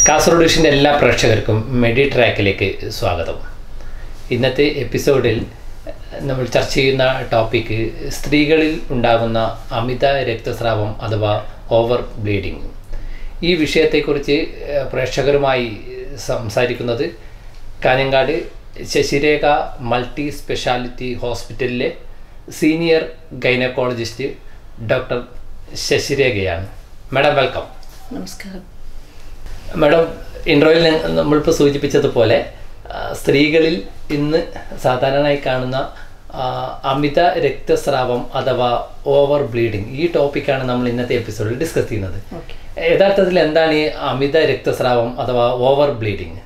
കാസർഗോഡ് വിഷൻ്റെ എല്ലാ പ്രേക്ഷകർക്കും മെഡി ട്രാക്കിലേക്ക് സ്വാഗതം ഇന്നത്തെ എപ്പിസോഡിൽ നമ്മൾ ചർച്ച ചെയ്യുന്ന ടോപ്പിക്ക് സ്ത്രീകളിൽ ഉണ്ടാകുന്ന അമിത രക്തസ്രാവം അഥവാ ഓവർ ബ്ലീഡിങ് ഈ വിഷയത്തെക്കുറിച്ച് ഏഹ്, പ്രേക്ഷകരുമായി സംസാരിക്കുന്നത് കാഞ്ഞങ്ങാട് ശശിരേഖ മൾട്ടി സ്പെഷ്യാലിറ്റി ഹോസ്പിറ്റലിലെ സീനിയർ ഗൈനക്കോളജിസ്റ്റ് ഡോക്ടർ ശശിരേഖയാണ് മാഡം വെൽക്കം നമസ്കാരം മാഡം ഇൻട്രോയിൽ ഞ- നമ്മളിപ്പോൾ സൂചിപ്പിച്ചതുപോലെ ആ, സ്ത്രീകളിൽ ഇന്ന് സാധാരണയായി കാണുന്ന ആ, അമിത രക്തസ്രാവം അഥവാ ഓവർ ബ്ലീഡിങ് ഈ ടോപ്പിക്കാണ് നമ്മൾ ഇന്നത്തെ എപ്പിസോഡിൽ ഡിസ്കസ് ചെയ്യുന്നത് ഓക്കെ യഥാർത്ഥത്തിൽ എന്താണ് ഈ അമിത രക്തസ്രാവം അഥവാ ഓവർ ബ്ലീഡിങ്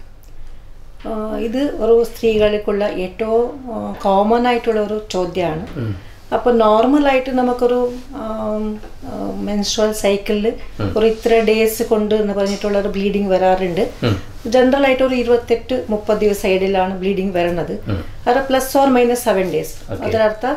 ഇത് ഒരു സ്ത്രീകൾക്കുള്ള ഏറ്റവും കോമൺ ആയിട്ടുള്ള ഒരു ചോദ്യമാണ് അപ്പോൾ നോർമലായിട്ട് നമുക്കൊരു മെൻസ്ട്രൽ സൈക്കിളിൽ ഒരു ഇത്ര ഡേയ്സ് കൊണ്ട് എന്ന് പറഞ്ഞിട്ടുള്ള ഒരു ബ്ലീഡിങ് വരാറുണ്ട് ജനറൽ ആയിട്ട് ഒരു ഇരുപത്തെട്ട് മുപ്പത് ദിവസം സൈഡിലാണ് ബ്ലീഡിങ് വരുന്നത് അത് plus or minus seven days അതിനർത്ഥം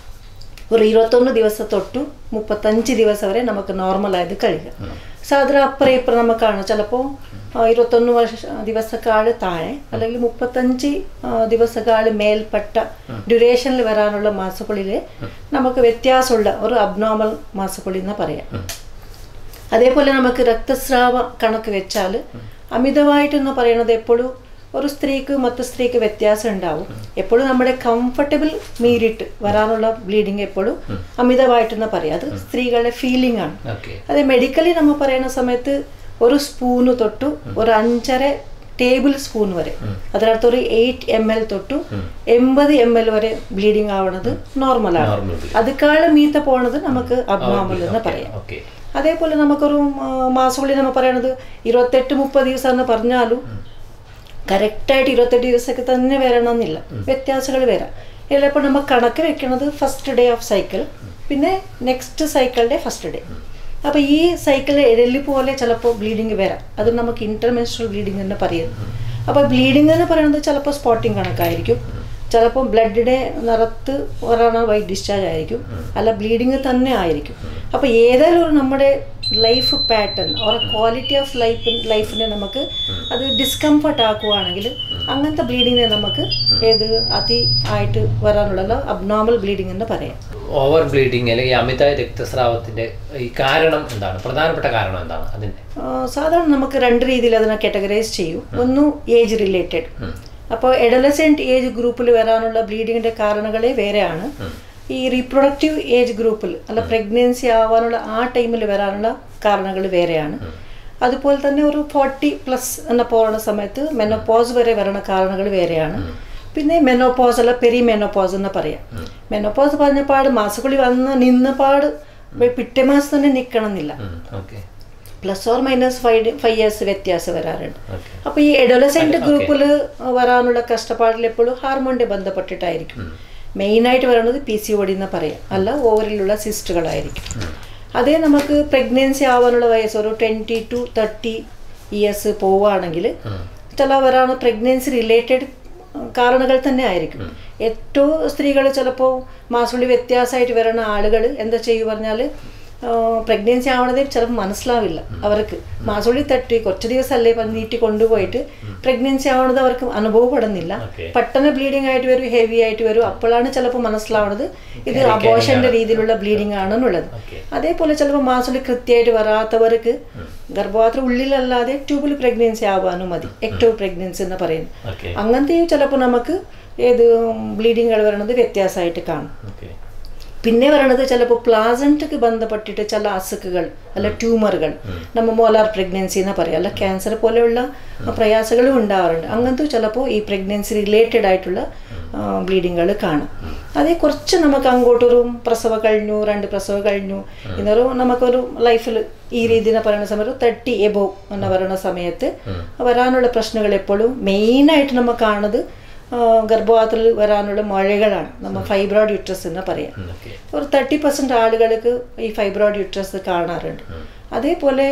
ഒരു ഇരുപത്തൊന്ന് ദിവസം തൊട്ടു മുപ്പത്തഞ്ച് ദിവസം വരെ നമുക്ക് നോർമലായത് കഴിയുക സാധാരണ അപ്പുറം ഇപ്പുറം നമുക്കാണ് ചിലപ്പോൾ ഇരുപത്തൊന്ന് വർഷ ദിവസക്കാള് താഴെ അല്ലെങ്കിൽ മുപ്പത്തഞ്ച് ആ, ദിവസക്കാള് മേൽപ്പെട്ട ഡ്യൂറേഷനിൽ വരാനുള്ള മാസക്കുള്ളിൽ നമുക്ക് വ്യത്യാസമുള്ള ഒരു അബ്നോർമൽ മാസക്കുള്ളി എന്ന് പറയാം അതേപോലെ നമുക്ക് രക്തസ്രാവ കണക്ക് വെച്ചാൽ അമിതമായിട്ടെന്ന് പറയുന്നത് എപ്പോഴും ഒരു സ്ത്രീക്ക് മറ്റു സ്ത്രീക്ക് വ്യത്യാസം ഉണ്ടാവും എപ്പോഴും നമ്മുടെ കംഫർട്ടബിൾ മീറിട്ട് വരാനുള്ള ബ്ലീഡിങ് എപ്പോഴും അമിതമായിട്ടെന്ന് പറയാം അത് സ്ത്രീകളുടെ ഫീലിംഗ് ആണ് ഓക്കെ അതെ മെഡിക്കലി നമ്മൾ പറയുന്ന സമയത്ത് ഒരു സ്പൂണ് തൊട്ടു ഒരു അഞ്ചര ടേബിൾ സ്പൂൺ വരെ അതിനകത്ത് ഒരു എയ്റ്റ് എം എൽ തൊട്ടു എൺപത് എം എൽ വരെ ബ്ലീഡിങ് ആവണത് നോർമലാണ് Normal bleeding. അതുക്കാളും മീത്ത പോണത് നമുക്ക് അബ്നോർമൽ എന്ന് പറയാം ഓക്കെ അതേപോലെ നമുക്കൊരു മാസമുള്ളിൽ നമ്മൾ പറയണത് ഇരുപത്തെട്ട് മുപ്പത് ദിവസം എന്ന് പറഞ്ഞാലും കറക്റ്റായിട്ട് ഇരുപത്തെട്ട് ദിവസമൊക്കെ തന്നെ വരണമെന്നില്ല വ്യത്യാസങ്ങൾ വരാം ചിലപ്പോൾ നമ്മൾ കണക്ക് വെക്കുന്നത് ഫസ്റ്റ് ഡേ ഓഫ് സൈക്കിൾ പിന്നെ നെക്സ്റ്റ് സൈക്കിളിൻ്റെ ഫസ്റ്റ് ഡേ അപ്പോൾ ഈ സൈക്കിളിൽ എഴല് പോലെ ചിലപ്പോൾ ബ്ലീഡിങ് വരാം അത് നമുക്ക് ഇന്റർമെൻസ്ട്രൽ ബ്ലീഡിങ് എന്ന് പറയുന്നു അപ്പോൾ ബ്ലീഡിങ് എന്ന് പറയുന്നത് ചിലപ്പോൾ സ്പോട്ടിങ് കണക്കായിരിക്കും ചിലപ്പോൾ ബ്ലഡിൻ്റെ നിറത്ത് ഒരാണ് വൈറ്റ് ഡിസ്ചാർജ് ആയിരിക്കും അല്ല ബ്ലീഡിങ് തന്നെ ആയിരിക്കും അപ്പോൾ ഏതായാലും ഒരു നമ്മുടെ life pattern or quality of life ലൈഫിനെ നമുക്ക് അത് ഡിസ്കംഫർട്ട് ആക്കുവാണെങ്കിൽ അങ്ങനത്തെ ബ്ലീഡിങ്ങിനെ നമുക്ക് ഏത് അതി ആയിട്ട് വരാനുള്ള അബ്നോർമൽ ബ്ലീഡിംഗ് എന്ന് പറയാം ഓവർ ബ്ലീഡിങ് അല്ലെങ്കിൽ അമിത രക്തസ്രാവത്തിന്റെ ഈ കാരണം എന്താണ് പ്രധാനപ്പെട്ട കാരണം എന്താണ് അതിന്റെ ആ, സാധാരണ നമുക്ക് രണ്ട് രീതിയിൽ അതിനെ കാറ്റഗറൈസ് ചെയ്യും ഒന്ന് ഏജ് റിലേറ്റഡ് അപ്പോൾ എഡലസെൻറ്റ് ഏജ് ഗ്രൂപ്പിൽ വരാനുള്ള ബ്ലീഡിങ്ങിൻ്റെ കാരണങ്ങളെ വേറെയാണ് ഈ റീപ്രൊഡക്റ്റീവ് ഏജ് ഗ്രൂപ്പിൽ അല്ല പ്രഗ്നൻസി ആവാനുള്ള ആ ടൈമിൽ വരാനുള്ള കാരണങ്ങൾ വേറെയാണ് അതുപോലെ തന്നെ ഒരു ഫോർട്ടി പ്ലസ് എന്ന പോകുന്ന സമയത്ത് മെനോപോസ് വരെ വരണ കാരണങ്ങൾ വേറെയാണ് പിന്നെ മെനോപോസ് അല്ല പെരി മെനോപോസ് എന്ന് പറയാം മെനോപോസ് പറഞ്ഞ പാട് മാസക്കുള്ളി വന്ന് നിന്ന പാട് പിറ്റേ മാസം തന്നെ നിൽക്കണം എന്നില്ല okay plus or minus five five years വ്യത്യാസം വരാറുണ്ട് ഓക്കെ അപ്പോൾ ഈ എഡോലസെന്റ് ഗ്രൂപ്പിൽ വരാനുള്ള കഷ്ടപ്പാടിൽ എപ്പോഴും ഹാർമോണിന്റെ ബന്ധപ്പെട്ടിട്ടായിരിക്കും മെയിനായിട്ട് പറയുന്നത് പി സി ഒടി എന്ന് പറയാം അല്ല ഓവറിലുള്ള സിസ്റ്റുകളായിരിക്കും അതേ നമുക്ക് പ്രഗ്നൻസി ആവാനുള്ള വയസ്സ് ഒരു ട്വൻറ്റി ടു തേർട്ടി ഇയേഴ്സ് പോവുകയാണെങ്കിൽ ചില വരാണ് പ്രഗ്നൻസി റിലേറ്റഡ് കാരണങ്ങൾ തന്നെ ആയിരിക്കും ഏറ്റവും സ്ത്രീകൾ ചിലപ്പോൾ മാസമുള്ളി വ്യത്യാസമായിട്ട് വരുന്ന ആളുകൾ എന്താ ചെയ്യൂ പറഞ്ഞാൽ പ്രഗ്നൻസി ആവണതേ ചിലപ്പോൾ മനസ്സിലാവില്ല അവർക്ക് മാസമുള്ളി തട്ടി കുറച്ച് ദിവസമല്ലേ പറഞ്ഞ് നീട്ടി കൊണ്ടുപോയിട്ട് പ്രഗ്നൻസി ആവണത് അവർക്ക് അനുഭവപ്പെടുന്നില്ല Okay. പെട്ടെന്ന് ബ്ലീഡിംഗ് ആയിട്ട് വരും ഹെവി ആയിട്ട് വരും അപ്പോഴാണ് ചിലപ്പോൾ മനസ്സിലാവുന്നത് ഇത് Carry അബോഷന്റെ ആണ്. രീതിയിലുള്ള ബ്ലീഡിംഗ് ആണെന്നുള്ളത് Okay. അതേപോലെ ചിലപ്പോൾ മാസത്തിൽ കൃത്യമായിട്ട് വരാത്തവർക്ക് ഗർഭപാത്ര ഉള്ളിലല്ലാതെ ട്യൂബിൽ പ്രഗ്നൻസി ആവാനും മതി എക്ടോ പ്രഗ്നൻസി എന്ന് പറയുന്നത് ഓക്കെ അങ്ങനത്തെയും ചിലപ്പോൾ നമുക്ക് ഏത് ബ്ലീഡിങ്ങുകൾ വരണത് വ്യത്യാസമായിട്ട് കാണും ഓക്കെ പിന്നെ പറയണത് ചിലപ്പോൾ പ്ലാസൻറ്റക്ക് ബന്ധപ്പെട്ടിട്ട് ചില അസുഖങ്ങൾ അല്ല ട്യൂമറുകൾ നമ്മ മോലാർ പ്രഗ്നൻസി എന്ന് പറയാം അല്ല ക്യാൻസർ പോലെയുള്ള പ്രയാസങ്ങളും ഉണ്ടാവാറുണ്ട് അങ്ങനത്തെ ചിലപ്പോൾ ഈ പ്രഗ്നൻസി റിലേറ്റഡ് ആയിട്ടുള്ള ബ്ലീഡിങ്ങുകൾ കാണാം അതേ കുറച്ച് നമുക്ക് അങ്ങോട്ടൊരു പ്രസവ കഴിഞ്ഞു രണ്ട് പ്രസവ കഴിഞ്ഞു ഇന്നൊരു നമുക്കൊരു ലൈഫിൽ ഈ രീതിയിൽ പറയുന്ന സമയത്ത് തേർട്ടി എബോ എന്ന് പറയുന്ന സമയത്ത് വരാനുള്ള പ്രശ്നങ്ങൾ എപ്പോഴും മെയിനായിട്ട് നമുക്ക് കാണുന്നത് ഗർഭപാത്രത്തിൽ വരാനുള്ള മഴകളാണ് നമ്മൾ ഫൈബ്രോയിഡ് യൂട്രസ് എന്ന് പറയാം ഓക്കെ ഒരു തേർട്ടി പെർസെൻറ്റ് ആളുകൾക്ക് ഈ ഫൈബ്രോയിഡ് യൂട്രസ് കാണാറുണ്ട് അതേപോലെ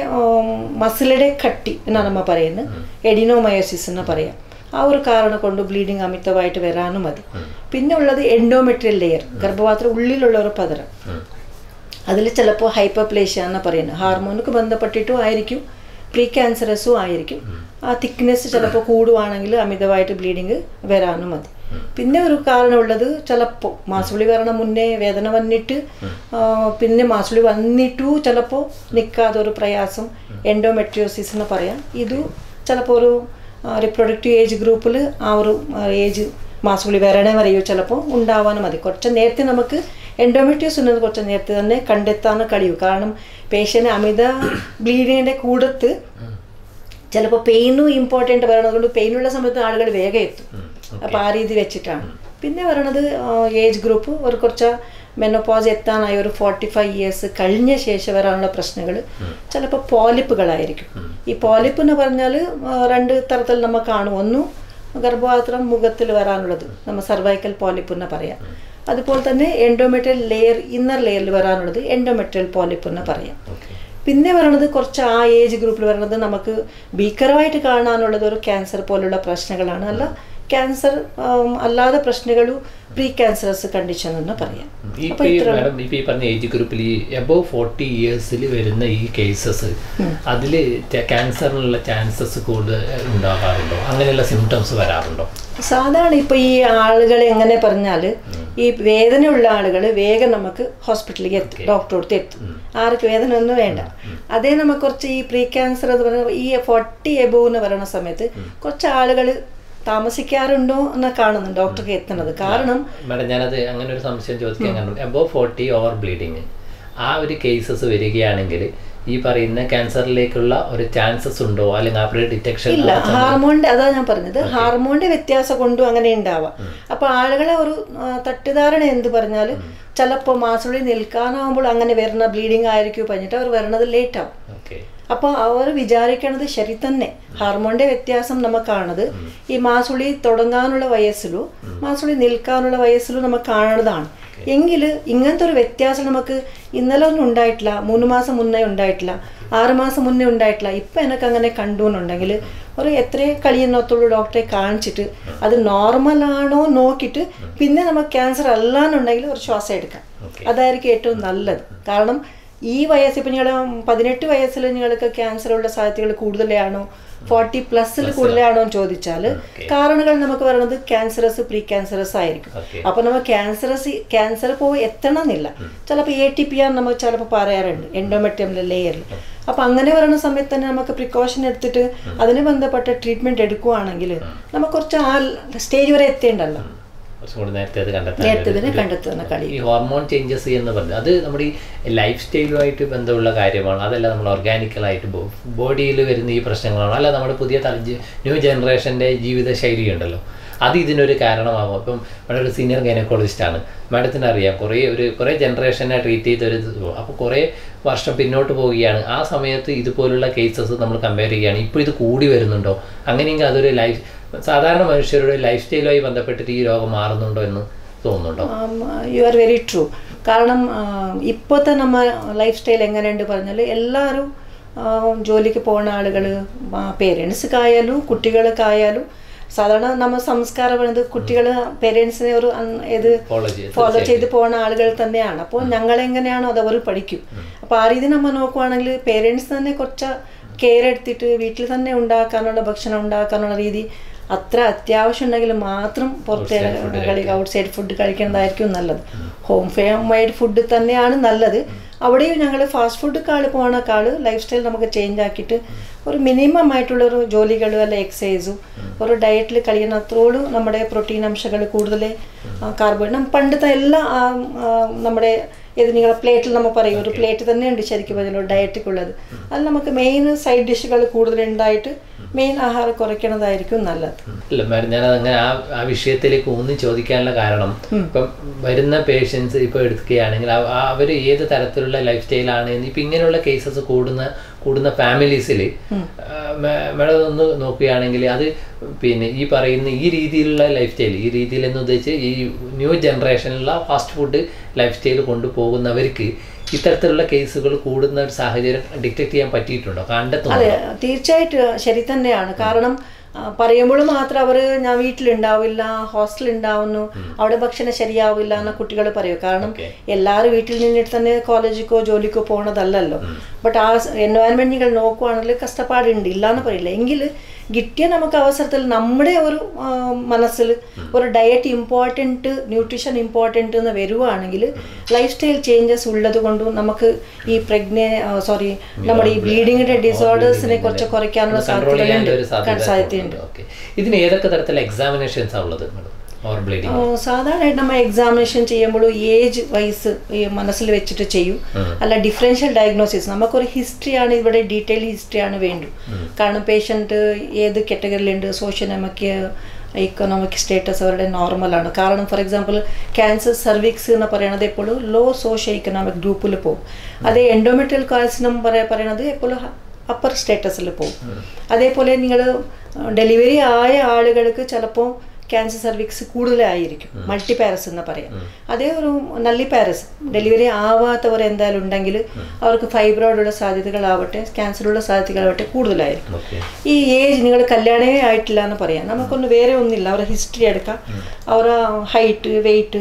മസിലുടെ കട്ടി എന്നാണ് നമ്മൾ പറയുന്നത് എഡിനോമയോസിസ് എന്ന് പറയാം ആ ഒരു കാരണം കൊണ്ട് ബ്ലീഡിങ് അമിതമായിട്ട് വരാനും മതി പിന്നെ ഉള്ളത് എൻഡോമെട്രിയൽ ലെയർ ഗർഭപാത്രം ഉള്ളിലുള്ള ഒരു പതരം അതിൽ ചിലപ്പോൾ ഹൈപ്പർപ്ലേഷ്യ എന്ന് പറയുന്നത് ഹാർമോണുക്ക് ബന്ധപ്പെട്ടിട്ടും ആയിരിക്കും പ്രീ ക്യാൻസറസും ആയിരിക്കും ആ തിക്നെസ് ചിലപ്പോൾ കൂടുവാണെങ്കിൽ അമിതമായിട്ട് ബ്ലീഡിങ് വരാനും മതി പിന്നെ ഒരു കാരണമുള്ളത് ചിലപ്പോൾ മാസുളി വരണ മുന്നേ വേദന വന്നിട്ട് ആ, പിന്നെ മാസുളി വന്നിട്ടു ചിലപ്പോൾ നിൽക്കാതെ ഒരു പ്രയാസം എൻഡോമെട്രിയോസിസ് എന്ന് പറയാം ഇത് ചിലപ്പോൾ ഒരു റിപ്രൊഡക്റ്റീവ് ഏജ് ഗ്രൂപ്പിൽ ആ ഒരു ഏജ് മാസുളി വരണേ വരെയോ ചിലപ്പോൾ ഉണ്ടാവാനും മതി കുറച്ച് നേരത്തെ നമുക്ക് എൻഡോമെട്രിയോസ് ഉള്ളത് കുറച്ച് നേരത്തെ തന്നെ കണ്ടെത്താൻ കഴിയും കാരണം പേഷ്യൻ്റ് അമിത ബ്ലീഡിങ്ങിൻ്റെ കൂടത്ത് ചിലപ്പോൾ പെയിനും ഇമ്പോർട്ടൻ്റ് പറയണത് കൊണ്ട് പെയിനുള്ള സമയത്ത് ആളുകൾ വേഗം എത്തും അപ്പോൾ ആ രീതി വെച്ചിട്ടാണ് പിന്നെ പറയണത് ഏജ് ഗ്രൂപ്പ് ഒരു കുറച്ച് മെനോപോസ് എത്താനായി ഒരു ഫോർട്ടി ഫൈവ് ഇയേഴ്സ് കഴിഞ്ഞ ശേഷം വരാനുള്ള പ്രശ്നങ്ങൾ ചിലപ്പോൾ പോലിപ്പുകളായിരിക്കും ഈ പോലിപ്പ് എന്ന് പറഞ്ഞാൽ രണ്ട് തരത്തിൽ നമ്മൾ കാണും ഒന്ന് ഗർഭപാത്രം മുഖത്തിൽ വരാനുള്ളത് നമ്മൾ സർവൈക്കൽ പോലിപ്പ് എന്ന് പറയാം അതുപോലെ തന്നെ എൻഡോമെട്രിയൽ ലെയർ ഇന്നർ ലെയറിൽ വരാനുള്ളത് എൻഡോമെട്രിയൽ പോലിപ്പ് എന്ന് പറയാം പിന്നെ പറയണത് കുറച്ച് ആ ഏജ് ഗ്രൂപ്പിൽ പറയണത് നമുക്ക് ഭീകരമായിട്ട് കാണാനുള്ളത് ഒരു ക്യാൻസർ പോലുള്ള പ്രശ്നങ്ങളാണ് അല്ല ക്യാൻസർ അല്ലാതെ പ്രശ്നങ്ങളും പ്രീ ക്യാൻസറസ് കണ്ടീഷൻ എന്ന് പറയാം ഇപ്പൊ ഈ മാഡം ഇപ്പൊ ഈ പറഞ്ഞ ഏജ് ഗ്രൂപ്പിൽ ഈ എബോവ് ഫോർട്ടി ഇയേഴ്സിൽ വരുന്ന ഈ കേസസ് അതിൽ ക്യാൻസറിനുള്ള ചാൻസസ് കൂടുതൽ ഉണ്ടാകാറുണ്ടോ അങ്ങനെയുള്ള സിംറ്റംസ് വരാറുണ്ടോ സാധാരണ ഇപ്പൊ ഈ ആളുകൾ എങ്ങനെ പറഞ്ഞാൽ ഈ വേദനയുള്ള ആളുകൾ വേഗം നമുക്ക് ഹോസ്പിറ്റലിൽ എത്തും ഡോക്ടറെ അടുത്ത് എത്തും ആർക്ക് വേദന ഒന്നും വേണ്ട അതേ നമുക്ക് കുറച്ച് ഈ പ്രീ ക്യാൻസർ എന്ന് പറയുന്ന ഈ ഫോർട്ടി എബോവ് എന്ന് പറയുന്ന സമയത്ത് കുറച്ച് ആളുകൾ താമസിക്കാറുണ്ടോ എന്ന് കാണുന്നു ഡോക്ടർക്ക് എത്തുന്നത് കാരണം മാഡം ഞാനത് അങ്ങനെ ഒരു സംശയം ചോദിക്കാൻ കാരണം എബോവ് ഫോർട്ടി ഓവർ ബ്ലീഡിങ് ആ ഒരു കേസസ് വരികയാണെങ്കിൽ ഈ പറയുന്ന ക്യാൻസറിലേക്കുള്ള ഒരു ചാൻസസ് ഉണ്ടോ അല്ലെങ്കിൽ ആ ഡിറ്റക്ഷൻ ഇല്ല ഹാർമോണിന്റെ അതാ ഞാൻ പറഞ്ഞത് ഹാർമോണിന്റെ വ്യത്യാസം കൊണ്ടും അങ്ങനെ ഉണ്ടാവാം അപ്പൊ ആളുകളെ ഒരു ആ, തട്ടിധാരണ എന്ത് പറഞ്ഞാൽ ചിലപ്പോൾ മാസുളി നിൽക്കാനാവുമ്പോൾ അങ്ങനെ വരുന്ന ബ്ലീഡിങ് ആയിരിക്കും പറഞ്ഞിട്ട് അവർ വരണത് ലേറ്റ് ആവും ഓക്കെ അപ്പോൾ അവർ വിചാരിക്കണത് ശരി തന്നെ ഹാർമോണിന്റെ വ്യത്യാസം നമുക്കാണത് ഈ മാസുളി തുടങ്ങാനുള്ള വയസ്സിലും മാസുളി നിൽക്കാനുള്ള വയസ്സിലും നമുക്ക് കാണുന്നതാണ് എങ്കിൽ ഇങ്ങനത്തെ ഒരു വ്യത്യാസം നമുക്ക് ഇന്നലെ ഒന്നും ഉണ്ടായിട്ടില്ല മൂന്ന് മാസം മുന്നേ ഉണ്ടായിട്ടില്ല ആറ് മാസം മുന്നേ ഉണ്ടായിട്ടില്ല ഇപ്പം എനിക്ക് അങ്ങനെ കണ്ടു എന്നുണ്ടെങ്കിൽ ഒരു എത്രേ കഴിയുന്നത്തുള്ളൂ ഡോക്ടറെ കാണിച്ചിട്ട് അത് നോർമലാണോ നോക്കിയിട്ട് പിന്നെ നമുക്ക് ക്യാൻസർ അല്ലാന്നുണ്ടെങ്കിൽ ഒരു ശ്വാസം എടുക്കാം അതായിരിക്കും ഏറ്റവും നല്ലത് കാരണം ഈ വയസ്സ് ഇപ്പം നിങ്ങൾ പതിനെട്ട് വയസ്സിൽ നിങ്ങൾക്ക് ക്യാൻസർ ഉള്ള സാധ്യതകൾ കൂടുതലാണോ ഫോർട്ടി പ്ലസ്സിൽ കൂടുതലാണോ എന്ന് ചോദിച്ചാൽ കാരണങ്ങൾ നമുക്ക് പറയുന്നത് ക്യാൻസറസ് പ്രീ ക്യാൻസറസ് ആയിരിക്കും Okay. അപ്പൊ നമ്മൾ ക്യാൻസറസ് ക്യാൻസർ പോയി എത്തണമെന്നില്ല ചിലപ്പോൾ എ ടി പി ആർ നമ്മൾ ചിലപ്പോൾ പറയാറുണ്ട് എൻഡോമെട്രിയമിലെ ലെയറിൽ അപ്പൊ അങ്ങനെ പറയുന്ന സമയത്ത് തന്നെ നമുക്ക് പ്രിക്കോഷൻ എടുത്തിട്ട് അതിന് ബന്ധപ്പെട്ട ട്രീറ്റ്മെന്റ് എടുക്കുവാണെങ്കിൽ നമുക്ക് കുറച്ച് ആ സ്റ്റേജ് വരെ എത്തേണ്ടല്ലോ കുറച്ചും കൂടി നേരത്തെ അത് കണ്ടെത്താൻ നേരത്തെ ഒരു- ഇതിനെ കണ്ടെത്തുന്ന കളി ഈ ഹോർമോൺ ചേഞ്ചസ് എന്ന് പറഞ്ഞത് അത് നമ്മുടെ ഈ ലൈഫ് സ്റ്റൈലുമായിട്ട് ബന്ധമുള്ള കാര്യമാണ് അതല്ല നമ്മൾ ഓർഗാനിക്കലായിട്ട് ബോഡിയിൽ വരുന്ന ഈ പ്രശ്നങ്ങളാണ് അല്ല നമ്മുടെ പുതിയ തല ന്യൂ ജനറേഷൻ്റെ ജീവിത ശൈലി ഉണ്ടല്ലോ അത് ഇതിനൊരു കാരണമാകും അപ്പം ഇവിടെ ഒരു സീനിയർ ഗൈനക്കോളജിസ്റ്റാണ് മാഡത്തിന് അറിയാം കുറേ ഒരു കുറേ ജനറേഷനെ ട്രീറ്റ് ചെയ്ത ഒരു അപ്പോൾ കുറേ വർഷം പിന്നോട്ട് പോവുകയാണ് ആ സമയത്ത് ഇതുപോലുള്ള കേസസ് നമ്മൾ കമ്പയർ ചെയ്യുകയാണ് ഇപ്പോൾ ഇത് കൂടി വരുന്നുണ്ടോ അങ്ങനെയെങ്കിൽ അതൊരു ലൈഫ് സാധാരണ മനുഷ്യരുടെ ലൈഫ് സ്റ്റൈലുമായി ബന്ധപ്പെട്ടിട്ട് ഈ രോഗം മാറുന്നുണ്ടോ എന്ന് തോന്നുന്നുണ്ടോ യു ആർ വെരി ട്രൂ കാരണം ഇപ്പോഴത്തെ നമ്മ ലൈഫ് സ്റ്റൈൽ എങ്ങനെയുണ്ട് പറഞ്ഞാൽ എല്ലാവരും ആ, ജോലിക്ക് പോകുന്ന ആളുകൾ പേരൻസ്ക്കായാലും കുട്ടികൾക്കായാലും സാധാരണ നമ്മൾ സംസ്കാരം പറയുന്നത് കുട്ടികൾ പേരൻസിനെ ഒരു അൻ- ഇത് ഫോളോ ചെയ്ത് ഫോളോ ചെയ്ത് പോകുന്ന ആളുകൾ തന്നെയാണ് അപ്പോൾ ഞങ്ങൾ എങ്ങനെയാണോ അത് അവർ പഠിക്കും അപ്പോൾ ആ രീതി നമ്മൾ നോക്കുവാണെങ്കിൽ പേരൻസ് തന്നെ കുറച്ച് കെയർ എടുത്തിട്ട് വീട്ടിൽ തന്നെ ഉണ്ടാക്കാനുള്ള ഭക്ഷണം ഉണ്ടാക്കാനുള്ള രീതി അത്ര അത്യാവശ്യം ഉണ്ടെങ്കിൽ മാത്രം പുറത്തെ കളി ഔട്ട് സൈഡ് ഫുഡ് കഴിക്കുന്നതായിരിക്കും നല്ലത് ഹോം ഫെയർ മെയ്ഡ് ഫുഡ് തന്നെയാണ് നല്ലത് അവിടെയും ഞങ്ങൾ ഫാസ്റ്റ് ഫുഡ് പോണേക്കാൾ ലൈഫ് സ്റ്റൈൽ നമുക്ക് ചേഞ്ച് ആക്കിയിട്ട് ഒരു മിനിമം ആയിട്ടുള്ള ഒരു ജോലികളും അല്ല എക്സസൈസും ഒരു ഡയറ്റിൽ കഴിയുന്നത്രോടും നമ്മുടെ പ്രോട്ടീൻ അംശങ്ങൾ കൂടുതൽ കാർബോഹൈഡ്രേറ്റ് പണ്ടത്തെ എല്ലാ ആ, ആ, നമ്മുടെ ഇത് നിങ്ങളെ പ്ലേറ്റിൽ നമ്മൾ പറയും ഒരു പ്ലേറ്റ് തന്നെ ഉണ്ട് ശരിക്കും പറഞ്ഞാൽ ഡയറ്റിക്കുള്ളത് അത് നമുക്ക് മെയിൻ സൈഡ് ഡിഷുകൾ കൂടുതൽ ഉണ്ടായിട്ട് മെയിൻ ആഹാരം കുറയ്ക്കണതായിരിക്കും നല്ലത് ഇല്ല മാഡം ഞാനത് അങ്ങനെ ആ ആ വിഷയത്തിലേക്ക് ഊന്നി ചോദിക്കാനുള്ള കാരണം ഇപ്പം വരുന്ന പേഷ്യൻസ് ഇപ്പോൾ എടുക്കുകയാണെങ്കിൽ അവർ ഏത് തരത്തിലുള്ള ലൈഫ് സ്റ്റൈലാണ് എന്ന് ഇപ്പം ഇങ്ങനെയുള്ള കേസസ് കൂടുന്ന കൂടുന്ന ഫാമിലീസിൽ മാഡം ഒന്ന് നോക്കുകയാണെങ്കിൽ അത് പിന്നെ ഈ പറയുന്ന ഈ രീതിയിലുള്ള ലൈഫ് സ്റ്റൈൽ ഈ രീതിയിൽ എന്ന് ഉദ്ദേശിച്ച് ഈ ന്യൂ ജനറേഷനിലുള്ള ഫാസ്റ്റ് ഫുഡ് ലൈഫ് സ്റ്റൈൽ കൊണ്ടുപോകുന്നവർക്ക് ഇത്തരത്തിലുള്ള കേസുകൾ കൂടുന്ന ഒരു സാഹചര്യം ഡിറ്റക്ട് ചെയ്യാൻ പറ്റിയിട്ടുണ്ടോ കണ്ടെത്തുന്നുണ്ടോ അതെ തീർച്ചയായിട്ടും ശരി തന്നെയാണ് കാരണം ആ, പറയുമ്പോൾ മാത്രം അവർ ഞാൻ വീട്ടിലുണ്ടാവില്ല ഹോസ്റ്റലിൽ ഉണ്ടാവുന്നു അവിടെ ഭക്ഷണം ശരിയാവില്ല എന്ന് കുട്ടികൾ പറയും കാരണം Okay. എല്ലാവരും വീട്ടിൽ നിന്നിട്ട് തന്നെ കോളേജിക്കോ ജോലിക്കോ പോണതല്ലല്ലോ ബട്ട് ആ എൻവയൺമെന്റ് നിങ്ങൾ നോക്കുവാണെങ്കിൽ കഷ്ടപ്പാടുണ്ട് ഇല്ല എന്ന് പറയില്ല എങ്കിൽ കിട്ടിയ നമുക്ക് അവസരത്തിൽ നമ്മുടെ ഒരു ആ, മനസ്സിൽ ഒരു ഡയറ്റ് ഇമ്പോർട്ടൻറ്റ് ന്യൂട്രീഷൻ ഇമ്പോർട്ടൻറ്റ് എന്ന് വരുവാണെങ്കിൽ ലൈഫ് സ്റ്റൈൽ ചേഞ്ചസ് ഉള്ളത് കൊണ്ടും നമുക്ക് ഈ പ്രഗ്ന സോറി നമ്മുടെ ഈ ബ്ലീഡിങ്ങിന്റെ ഡിസോർഡേഴ്സിനെ കുറച്ച് കുറയ്ക്കാനുള്ള കൺട്രോൾ ചെയ്യാനുള്ള ഒരു സാധ്യതകളുണ്ട് സാധ്യത സാധ്യതയുണ്ട് ഓക്കെ ഇതിന് ഏതൊക്കെ തരത്തിലുള്ള എക്സാമിനേഷൻസ് ആ ഉള്ളത് ഓവർ ബ്ലീഡിങ് ആ, സാധാരണയായിട്ട് നമ്മൾ എക്സാമിനേഷൻ ചെയ്യുമ്പോൾ ഏജ് വൈസ് ഈ മനസ്സിൽ വെച്ചിട്ട് ചെയ്യും അല്ല ഡിഫറൻഷ്യൽ ഡയഗ്നോസിസ് നമുക്കൊരു ഹിസ്റ്ററിയാണ് ഇവിടെ ഡീറ്റെയിൽ ഹിസ്റ്ററിയാണ് വേണ്ടു കാരണം പേഷ്യൻറ്റ് ഏത് കാറ്റഗറിയിലുണ്ട് സോഷ്യോനമിക് ഇക്കണോമിക് സ്റ്റേറ്റസ് അവരുടെ നോർമലാണ് കാരണം ഫോർ എക്സാമ്പിൾ ക്യാൻസർ സർവിക്സ് എന്ന് പറയുന്നത് എപ്പോഴും ലോ സോഷ്യോ ഇക്കണോമിക് ഗ്രൂപ്പിൽ പോകും അതേ എൻഡോമെട്രിയൽ കാൽസിനം പറയുന്നത് എപ്പോഴും അപ്പർ സ്റ്റേറ്റസിൽ പോകും അതേപോലെ നിങ്ങൾ ഡെലിവറി ആയ ആളുകൾക്ക് ചിലപ്പോൾ ക്യാൻസർ സർവിക്സ് കൂടുതലായിരിക്കും മൾട്ടി പാരസ് എന്ന് പറയാം അതേ ഒരു നല്ലി പാരസ് ഡെലിവറി ആവാത്തവർ എന്തായാലും ഉണ്ടെങ്കിൽ അവർക്ക് ഫൈബ്രോയിഡുള്ള സാധ്യതകളാവട്ടെ ക്യാൻസറുള്ള സാധ്യതകളാവട്ടെ കൂടുതലായിരിക്കും ഓക്കെ ഈ ഏജ് നിങ്ങൾ കല്യാണമേ ആയിട്ടില്ല എന്ന് പറയാം നമുക്കൊന്ന് വേറെ ഒന്നില്ല അവരുടെ ഹിസ്റ്ററി എടുക്കാം അവരുടെ ഹൈറ്റ് വെയിറ്റ്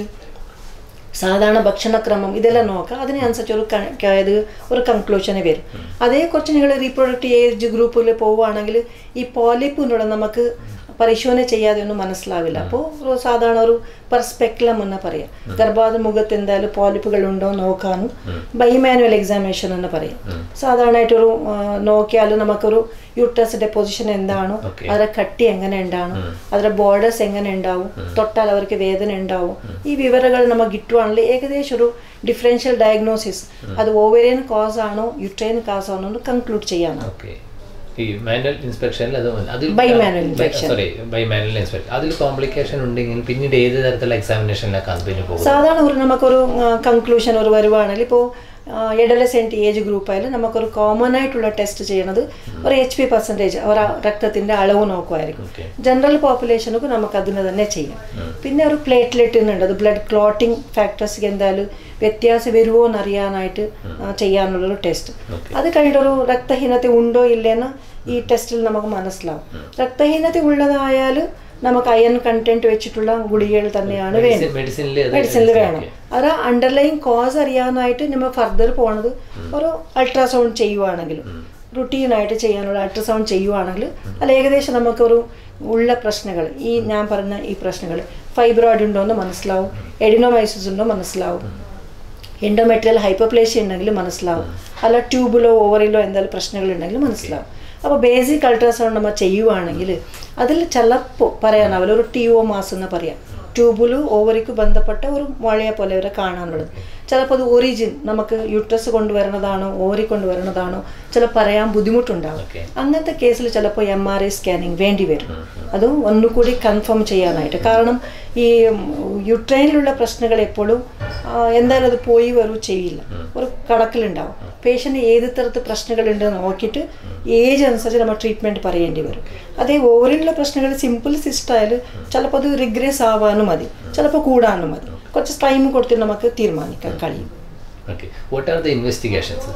സാധാരണ ഭക്ഷണക്രമം ഇതെല്ലാം നോക്കാം അതിനനുസരിച്ച് ഒരു ക- ക- ഇത് ഒരു കൺക്ലൂഷന് വരും അതേ കുറച്ച് നിങ്ങൾ റീപ്രൊഡക്റ്റീവ് ഏജ് ഗ്രൂപ്പിൽ പോവുകയാണെങ്കിൽ ഈ പോലിപ്പിനുള്ള നമുക്ക് പരിശോധന ചെയ്യാതെ ഒന്നും മനസ്സിലാവില്ല അപ്പോൾ ഒരു സാധാരണ ഒരു പെർസ്പെക്ലം എന്ന് പറയാം ഗർഭാധാന മുഖത്ത് എന്തായാലും പോലിപ്പുകൾ ഉണ്ടോ എന്ന് നോക്കാനും ബൈമാനുവൽ എക്സാമിനേഷൻ എന്ന് പറയാം സാധാരണയായിട്ടൊരു ആ, നോക്കിയാലും നമുക്കൊരു യൂട്രസിന്റെ പൊസിഷൻ എന്താണോ Okay. അതിന്റെ കട്ടി എങ്ങനെ ഉണ്ടാവും അതിന്റെ ബോർഡേഴ്സ് എങ്ങനെ ഉണ്ടാവും തൊട്ടാൽ അവർക്ക് വേദന ഉണ്ടാവും ഈ വിവരങ്ങൾ നമുക്ക് കിട്ടുവാണെങ്കിൽ ഏകദേശം ഒരു ഡിഫറൻഷ്യൽ ഡയഗ്നോസിസ് അത് ഓവേറിയൻ കോസ് ആണോ യുട്രൈൻ കോസ് ആണോ എന്ന് കൺക്ലൂഡ് ചെയ്യാനാണ് ഓക്കെ ഈ മാനുവൽ ഇൻസ്പെക്ഷൻ അത് അതിൽ By manual inspection. Sorry by manual inspection അതിൽ കോംപ്ലിക്കേഷൻ ഉണ്ടെങ്കിൽ പിന്നീട് ഏത് തരത്തിലുള്ള എക്സാമിനേഷനിലേക്കാണ് പിന്നെ പോകുന്നത് സാധാരണ ഒരു നമുക്കൊരു കൺക്ലൂഷൻ ഒരു വരുവാണെങ്കിൽ ഇപ്പോൾ എഡലസെൻറ്റ് ഏജ് ഗ്രൂപ്പായാലും നമുക്കൊരു കോമൺ ആയിട്ടുള്ള ടെസ്റ്റ് ചെയ്യണത് ഒരു എച്ച് പി പെർസെൻറ്റേജ് ഒരു രക്തത്തിൻ്റെ അളവ് നോക്കുമായിരിക്കും ഓക്കെ ജനറൽ പോപ്പുലേഷനൊക്കെ നമുക്ക് അതിന് തന്നെ ചെയ്യാം പിന്നെ ഒരു പ്ലേറ്റ്ലെറ്റ് എന്നുണ്ട് അത് ബ്ലഡ് ക്ലോട്ടിംഗ് ഫാക്ടേഴ്സ് എന്തായാലും വ്യത്യാസം വരുമോ എന്നറിയാനായിട്ട് ആ, ചെയ്യാനുള്ളൊരു ടെസ്റ്റ് Okay. അത് കഴിഞ്ഞിട്ടൊരു രക്തഹീനത ഉണ്ടോ ഇല്ലെന്ന് ഈ ടെസ്റ്റിൽ നമുക്ക് മനസ്സിലാവും രക്തഹീനത ഉള്ളതായാൽ നമുക്ക് അയൺ കണ്ടന്റ് വെച്ചിട്ടുള്ള ഗുളികകൾ തന്നെയാണ് വേണ്ടത് മെഡിസിനിൽ മെഡിസിനിൽ വേണം അത് അണ്ടർലൈൻ കോസ് അറിയാനായിട്ട് നമ്മൾ ഫർദർ പോണത് ഒരു അൾട്രാസൗണ്ട് ചെയ്യുവാണെങ്കിൽ റുട്ടീനായിട്ട് ചെയ്യാനുള്ള അൾട്രാസൗണ്ട് ചെയ്യുവാണെങ്കിൽ അതിൽ ഏകദേശം നമുക്കൊരു ഉള്ള പ്രശ്നങ്ങൾ ഈ ഞാൻ പറഞ്ഞ ഈ പ്രശ്നങ്ങൾ ഫൈബ്രോയിഡ് ഉണ്ടോ എന്ന് മനസ്സിലാവും എഡിനോമൈസിസ് ഉണ്ടോ മനസ്സിലാവും എൻഡോമെട്രിയൽ ഹൈപ്പർപ്ലേഷ്യ ഉണ്ടെങ്കിൽ മനസ്സിലാവും അല്ല ട്യൂബിലോ ഓവറിലോ എന്തെങ്കിലും പ്രശ്നങ്ങൾ ഉണ്ടെങ്കിൽ മനസ്സിലാവും അപ്പോൾ ബേസിക് അൾട്രാസൗണ്ട് നമ്മൾ ചെയ്യുവാണെങ്കിൽ അതിൽ ചിലപ്പോൾ പറയാനാവില്ല ഒരു ടി ഒ മാസ് എന്ന് പറയാം ട്യൂബിലും ഓവറിക്ക് ബന്ധപ്പെട്ട ഒരു മുഴയെ പോലെ വരെ കാണാനുള്ളത് ചിലപ്പോൾ അത് ഒറിജിൻ നമുക്ക് യൂട്രസ് കൊണ്ടുവരണതാണോ ഓവറി കൊണ്ടുവരണതാണോ ചിലപ്പോൾ പറയാൻ ബുദ്ധിമുട്ടുണ്ടാവും Okay. അങ്ങനത്തെ കേസിൽ ചിലപ്പോൾ എം ആർ ഐ സ്കാനിങ് വേണ്ടി വരും അതും ഒന്നുകൂടി കൺഫേം ചെയ്യാനായിട്ട് കാരണം ഈ യുട്രൈനിലുള്ള പ്രശ്നങ്ങൾ എപ്പോഴും ആ, എന്തായാലും അത് പോയി വരും ചെയ്യില്ല ഒരു കണക്കിലുണ്ടാവും പേഷ്യൻ്റ് ഏത് തരത്തിൽ പ്രശ്നങ്ങളുണ്ടെന്ന് നോക്കിയിട്ട് ഏജ് അനുസരിച്ച് നമ്മൾ ട്രീറ്റ്മെൻറ്റ് പറയേണ്ടി വരും അതേ ഓവറിലുള്ള പ്രശ്നങ്ങൾ സിമ്പിൾ സിസ്റ്റായാൽ ചിലപ്പോൾ അത് റിഗ്രസ് ആവാനും മതി ചിലപ്പോൾ കൂടാനും മതി കുറച്ച് ടൈം കൊടുത്ത് നമുക്ക് തീരുമാനിക്കാൻ കഴിയും okay what are the investigations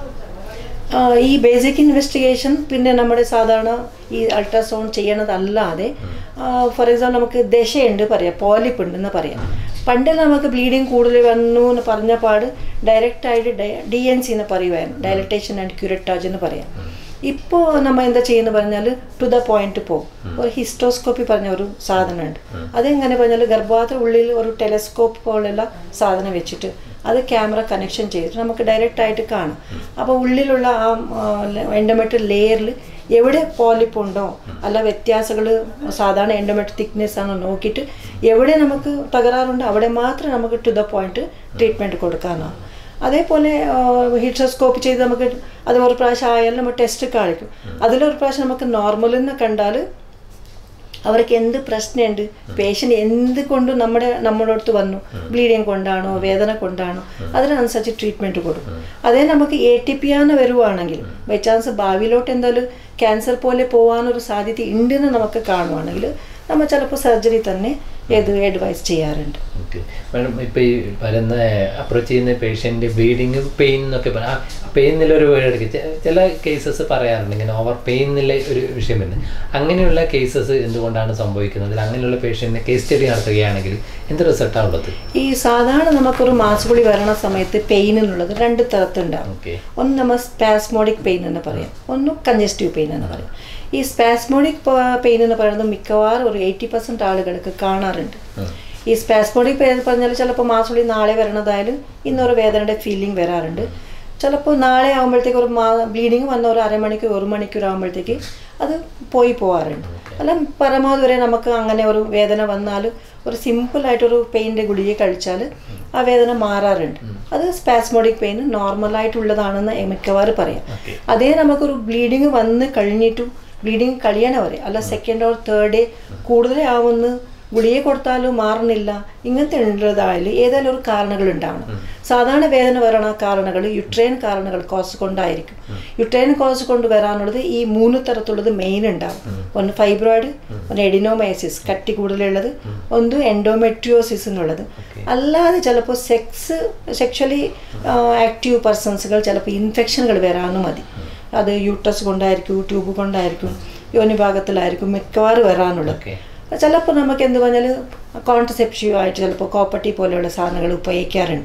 ആ, ഈ ബേസിക് ഇൻവെസ്റ്റിഗേഷൻ പിന്നെ നമ്മുടെ സാധാരണ ഈ അൾട്രാസൗണ്ട് ചെയ്യണതല്ലാതെ ഫോർ എക്സാമ്പിൾ നമുക്ക് ദശയുണ്ട് പറയാം പോലിപ്പ് ഉണ്ടെന്ന് പറയാം പണ്ടെല്ലാം നമുക്ക് ബ്ലീഡിങ് കൂടുതൽ വന്നു എന്ന് പറഞ്ഞ പാട് ഡയറക്റ്റ് ആയിട്ട് ഡി എൻ സി എന്ന് പറയുമായിരുന്നു ഡയലറ്റേഷൻ ആൻഡ് ക്യൂരറ്റാജ് എന്ന് പറയാം ഇപ്പോൾ നമ്മൾ എന്താ ചെയ്യുന്നത് പറഞ്ഞാൽ ടു ദ പോയിന്റ് പോകും ഒരു ഹിസ്റ്റോസ്കോപ്പി പറഞ്ഞ ഒരു സാധനമുണ്ട് അതെങ്ങനെ പറഞ്ഞാൽ ഗർഭാത്ര ഉള്ളിൽ ഒരു ടെലസ്കോപ്പ് പോലുള്ള സാധനം വെച്ചിട്ട് അത് ക്യാമറ കണക്ഷൻ ചെയ്തിട്ട് നമുക്ക് ഡയറക്റ്റ് ആയിട്ട് കാണാം അപ്പോൾ ഉള്ളിലുള്ള ആ എൻഡോമെട്രിക് ലെയറിൽ എവിടെ പോലിപ്പ് ഉണ്ടോ അല്ല വ്യത്യാസങ്ങൾ സാധാരണ എൻഡോമെട്രിക് തിക്നെസ് ആണോ നോക്കിയിട്ട് എവിടെ നമുക്ക് തകരാറുണ്ടോ അവിടെ മാത്രം നമുക്ക് ടു ദ പോയിന്റ് ട്രീറ്റ്മെൻറ്റ് കൊടുക്കാനാണ് അതേപോലെ ഹിറ്റോസ്കോപ്പ് ചെയ്ത് നമുക്ക് അത് ഒരു പ്രാവശ്യം ആയാലും നമ്മൾ ടെസ്റ്റ് കാണിക്കും അതിലൊരു പ്രാവശ്യം നമുക്ക് നോർമൽ എന്ന് കണ്ടാൽ അവർക്ക് എന്ത് പ്രശ്നമുണ്ട് പേഷ്യൻ്റ് എന്ത് കൊണ്ട് നമ്മുടെ നമ്മുടെ അടുത്ത് വന്നു ബ്ലീഡിങ് കൊണ്ടാണോ വേദന കൊണ്ടാണോ അതിനനുസരിച്ച് ട്രീറ്റ്മെൻറ്റ് കൊടുക്കും അതേ നമുക്ക് എ ടി പി ആണ് വരുവാണെങ്കിൽ ബൈ ചാൻസ് ഭാവിയിലോട്ട് എന്തായാലും ക്യാൻസർ പോലെ പോകാനൊരു സാധ്യത ഉണ്ടെന്ന് നമുക്ക് കാണുവാണെങ്കിൽ നമ്മൾ ചിലപ്പോൾ സർജറി തന്നെ ഏത് അഡ്വൈസ് ചെയ്യാറുണ്ട് ഓക്കെ മാഡം ഇപ്പോൾ ഈ വരുന്ന അപ്രോച്ച് ചെയ്യുന്ന പേഷ്യൻ്റ് ബ്ലീഡിങ് പെയിൻ എന്നൊക്കെ പറ- ആ പെയിൻ എന്നുള്ള ഒരു വേർഡ് എടുക്കുക ചെ- ചില കേസസ് പറയാറുണ്ട് ഇങ്ങനെ ഓവർ പെയിൻ എന്നുള്ള ഒരു വിഷയം വരുന്നത് അങ്ങനെയുള്ള കേസസ് എന്തുകൊണ്ടാണ് സംഭവിക്കുന്നത് അങ്ങനെയുള്ള പേഷ്യൻറ്റിനെ കേസ് സ്റ്റഡി നടത്തുകയാണെങ്കിൽ എന്ത് റിസൾട്ടാണ് ഉള്ളത് ഈ സാധാരണ നമുക്കൊരു മാസക്കുളി വരണ സമയത്ത് പെയിൻ എന്നുള്ളത് രണ്ട് തരത്തുണ്ടാവും ഓക്കെ ഒന്ന് നമ്മൾ സ്പാസ്മോഡിക് പെയിൻ എന്ന് പറയാം ഒന്ന് കഞ്ചസ്റ്റീവ് പെയിൻ എന്ന് പറയാം ഈ സ്പാസ്മോഡിക് പെയിൻ എന്ന് പറയുന്നത് മിക്കവാറും ഒരു എയ്റ്റി പെർസെൻറ്റ് ആളുകൾക്ക് കാണാറുണ്ട് ഈ സ്പാസ്മോഡിക് പെയിൻ പറഞ്ഞാൽ ചിലപ്പോൾ മാസക്കുളി നാളെ വരണതായാലും ഇന്നൊരു വേദനയുടെ ഫീലിംഗ് വരാറുണ്ട് ചിലപ്പോൾ നാളെ ആകുമ്പോഴത്തേക്ക് ഒരു മാ ബ്ലീഡിങ് വന്ന ഒരു അരമണിക്കൂർ ഒരു മണിക്കൂർ ആകുമ്പോഴത്തേക്ക് അത് പോയി പോകാറുണ്ട് അല്ല പരമാവധി വരെ നമുക്ക് അങ്ങനെ ഒരു വേദന വന്നാൽ ഒരു സിമ്പിളായിട്ടൊരു പെയിൻ്റെ ഗുളിക കഴിച്ചാൽ ആ വേദന മാറാറുണ്ട് അത് സ്പാസ്മോഡിക് പെയിൻ നോർമലായിട്ടുള്ളതാണെന്ന് മിക്കവാറും പറയാം ഓക്കെ അതേ നമുക്കൊരു ബ്ലീഡിങ് വന്ന് കഴിഞ്ഞിട്ടും ബ്ലീഡിങ് കഴിയണ വരെ അല്ല സെക്കൻഡ് ഓർ തേർഡ് ഡേ കൂടുതലാവുന്ന ഗുളിക കൊടുത്താലും മാറണില്ല ഇങ്ങനത്തെ ഉള്ളതായാൽ ഏതായാലും ഒരു കാരണങ്ങൾ ഉണ്ടാവണം സാധാരണ വേദന വരണ കാരണങ്ങൾ യുട്രൈൻ കാരണങ്ങൾ കോസ് കൊണ്ടായിരിക്കും യുട്രൈൻ കോസ് കൊണ്ട് വരാനുള്ളത് ഈ മൂന്ന് തരത്തിലുള്ളത് മെയിൻ ഉണ്ടാവും ഒന്ന് ഫൈബ്രോയിഡ് ഒന്ന് എഡിനോമൈസിസ് കട്ടി കൂടുതലുള്ളത് ഒന്ന് എൻഡോമെട്രിയോസിസ് എന്നുള്ളത് അല്ലാതെ ചിലപ്പോൾ സെക്സ് സെക്ഷലി ആക്റ്റീവ് പേഴ്സൺസുകൾ ചിലപ്പോൾ ഇൻഫെക്ഷനുകൾ വരാനും മതി അത് യൂട്രസ് കൊണ്ടായിരിക്കും ട്യൂബ് കൊണ്ടായിരിക്കും യോനി ഭാഗത്തിലായിരിക്കും മിക്കവാറും വരാനുള്ളത് ഓക്കെ ചിലപ്പോൾ നമുക്ക് എന്ത് പറഞ്ഞാൽ കോൺട്രസെപ്റ്റീവ് ആയിട്ട് ചിലപ്പോൾ കോപ്പർട്ടി പോലെയുള്ള സാധനങ്ങൾ ഉപയോഗിക്കാറുണ്ട്